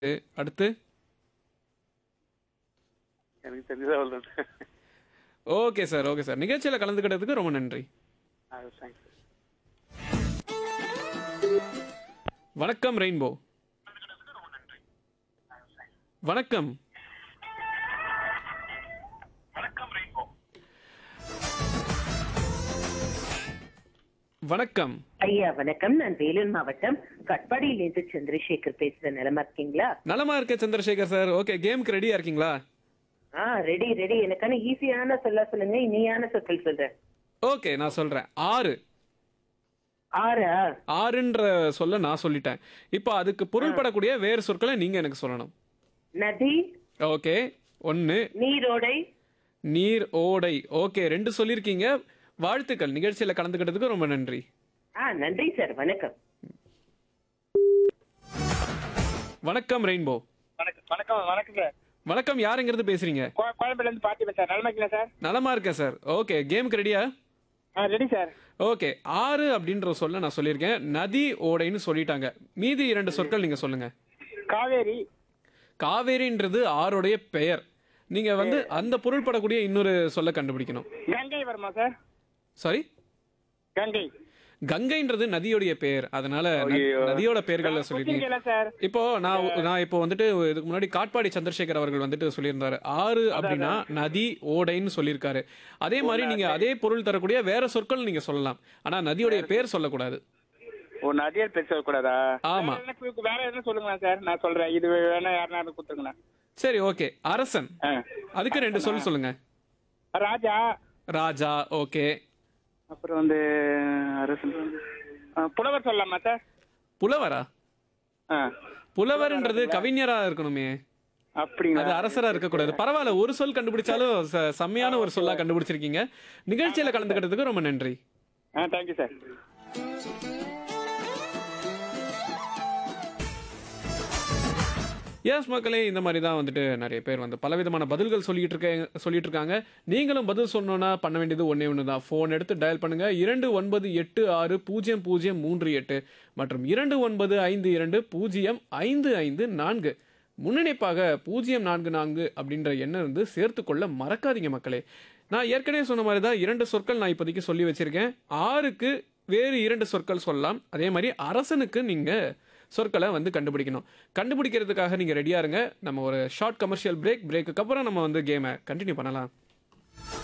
அடுத்து எனக்கு தெரிஞ்சதா சொல்றேன் ஓகே சார் ஓகே சார் நிகழ்ச்சியில் கலந்துக்கிட்டதுக்கு ரொம்ப நன்றி தேங்க்ஸ் வணக்கம் ரெயின்போ வணக்கம் வணக்கம் ஐயா வணக்கம் நான் வேலூர் மாவட்டம் கட்பாடியிலிருந்து சந்திரசேகர் பேசுறேன் நிலமா இருக்கீங்களா நலமா இருக்க சந்திரசேகர் சார் ஓகே கேமுக்கு ரெடியா இருக்கீங்களா ஆ ரெடி ரெடி எனக்கான ஈஸியான சொல்ல சொல்லுங்க இனியான சொற்கள் சொல்றேன் ஓகே நான் சொல்றேன் ஆறு ஆறா ஆறுன்ற சொல்ல நான் சொல்லிட்டேன் இப்போ அதுக்கு பொருள்படக்கூடிய வேறு சொற்களை நீங்க எனக்கு சொல்லணும் நதி ஓகே ஒன்னு நீரோடை நீர் ஓடை ஓகே ரெண்டு சொல்லியிருக்கீங்க வாழ்த்துக்கள் நிகழ்ச்சியில கலந்துக்கிட்டதுக்கு ரொம்ப நன்றி ஆ நன்றி சார் வணக்கம் வணக்கம் ரெயின்போ வணக்கம் வணக்கம் வணக்கம் சார் வணக்கம் யாருங்கிறது பேசுறீங்க கோ- கோயம்பேடுல இருந்து பார்த்திபன் சார் நலமா இருக்கீங்களா சார் நலமா இருக்கேன் சார் ஓகே கேமுக்கு ரெடியா ஆ ரெடி சார் ஓகே ஆறு அப்படின்ற சொல்ல நான் சொல்லியிருக்கேன் நதி ஓடைன்னு சொல்லிட்டாங்க மீதி இரண்டு சொற்கள் நீங்க சொல்லுங்க காவேரி காவேரின்றது ஆறுடைய பெயர் நீங்க வந்து அந்த பொருள்படக்கூடிய இன்னொரு சொல்ல கண்டுபிடிக்கணும் கங்கை வருமா சார் சாரி கங்கை கங்கைன்றது நதியோடைய பெயர் அதனால நதி- ஐயோ. நதியோட பெயர்கள்ல சொல்லிட்டீங்க கொஸ்டின் கேள சார் இப்போ நான் நான் இப்போ வந்துட்டு இதுக்கு முன்னாடி காட்பாடி சந்திரசேகர் அவர்கள் வந்துட்டு சொல்லியிருந்தாரு ஆறு அப்படின்னா நதி ஓடைன்னு சொல்லியிருக்காரு அதே மாதிரி நீங்க அதே பொருள் தரக்கூடிய வேற சொற்கள் நீங்க சொல்லலாம் ஆனா நதியோடைய பேர் சொல்லக்கூடாது ஓ நதியர் பேர் சொல்லக்கூடாதா ஆமா. வேற என்ன- வேற எதுவும் சொல்லுங்களா சார் நான் சொல்றேன் இது வேணா யாருனா கொடுத்துருங்களேன் சரி ஓகே அரசன் ஆ. அதுக்கு ரெண்டு சொல் சொல்லுங்க ராஜா ராஜா ஓகே அப்புறம் வந்து அரசன் ஆ, புலவர் சொல்லலாமா சார் புலவரா ஆ புலவர்ன்றது கவிஞரா இருக்கணுமே அது அப்படிங்களா அரசரா இருக்கக்கூடாது பரவாயில்ல ஒரு சொல் கண்டுபிடிச்சாலும் ச- செம்மையான ஒரு சொல்லா கண்டுபிடிச்சிருக்கீங்க நிகழ்ச்சியில கலந்துக்கிட்டதுக்கு ரொம்ப நன்றி ஆ தேங்க்யூ சார் எஸ் மக்களே இந்த மாதிரி தான் வந்துட்டு நிறைய பேர் வந்து பலவிதமான பதில்கள் சொல்லிட்டு இருக்க சொல்லிட்டு இருக்காங்க நீங்களும் பதில் சொல்லணும்னா பண்ண வேண்டியது ஒன்றே ஒன்று தான் ஃபோன் எடுத்து டயல் பண்ணுங்க இரண்டு ஒன்பது எட்டு ஆறு பூஜ்ஜியம் பூஜ்ஜியம் மூன்று எட்டு மற்றும் இரண்டு ஒன்பது ஐந்து இரண்டு பூஜ்ஜியம் ஐந்து ஐந்து நான்கு முன்னிணைப்பாக பூஜ்ஜியம் நான்கு நான்கு அப்படின்ற எண்ணை வந்து சேர்த்துக்கொள்ள மறக்காதீங்க மக்களே நான் ஏற்கனவே சொன்ன மாதிரி தான் இரண்டு சொற்கள் நான் இப்போதைக்கு சொல்லி வச்சிருக்கேன் ஆறுக்கு வேறு இரண்டு சொற்கள் சொல்லலாம் அதே மாதிரி அரசனுக்கு நீங்கள் சொற்களை வந்து கண்டுபிடிக்கணும் கண்டுபிடிக்கிறதுக்காக நீங்கள் ரெடியாக இருங்க நம்ம ஒரு ஷார்ட் கமர்ஷியல் பிரேக் பிரேக்குக்கு அப்புறம் நம்ம வந்து கேமை கண்டினியூ பண்ணலாம்